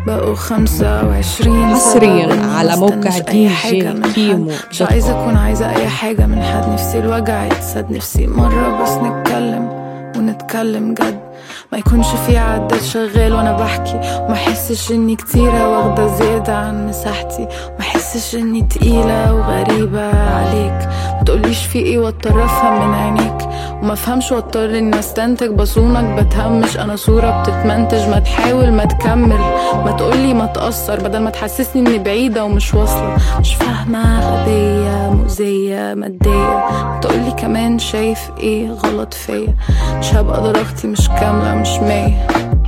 بقوا خمسة وعشرين حصريا على موقع دي جي كيمو مش عايزة أكون عايزة أي حاجة من حد نفسي الوجع يتسد نفسي مرة بس نتكلم ونتكلم جد ما يكونش في عداد شغال وانا بحكي وما احسش اني كتيرة واخدة زيادة عن مساحتي ما احسش اني تقيلة وغريبة عليك ما تقوليش في ايه واضطر افهم من عينيك وما افهمش واضطر اني استنتج بصونك بتهمش انا صورة بتتمنتج ما تحاول ما تكمل ما تقولي ما تأثر بدل ما تحسسني اني بعيدة ومش واصلة مش فاهمة غبية مؤذية مادية تقولي كمان شايف ايه غلط فيا مش هبقى درجتي مش كاملة مش مية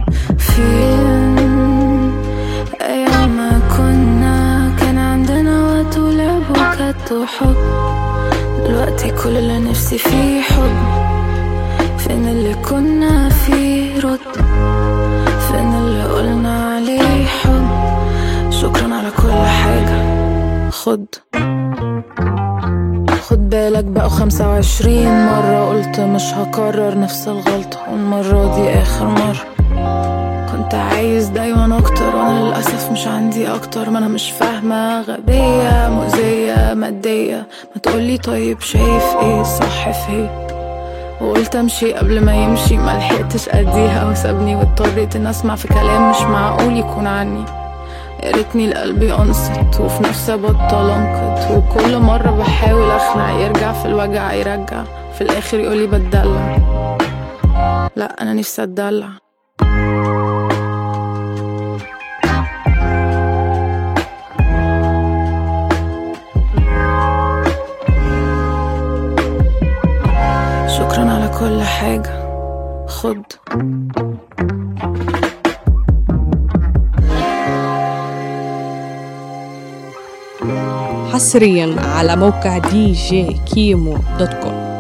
فين أيام ما كنا كان عندنا وقت ولعب وكت وحب دلوقتي كل اللي نفسي فيه حب فين اللي كنا فيه رد فين اللي قلنا عليه حب شكرا على كل حاجة خد خد بالك بقوا خمسة وعشرين مرة قلت مش هكرر نفس الغلطة والمرة دي آخر مرة كنت عايز دايما اكتر وانا للاسف مش عندي اكتر ما انا مش فاهمه غبيه مؤذيه ماديه ما تقولي طيب شايف ايه الصح فيه وقلت امشي قبل ما يمشي ما لحقتش اديها وسابني واضطريت ان اسمع في كلام مش معقول يكون عني يا ريتني القلب ينصت وفي نفسي ابطل انقط وكل مره بحاول اخلع يرجع في الوجع يرجع في الاخر يقولي بتدلع لا انا نفسي اتدلع شكرا على كل حاجة خد حصريا على موقع دي جي كيمو دوت كوم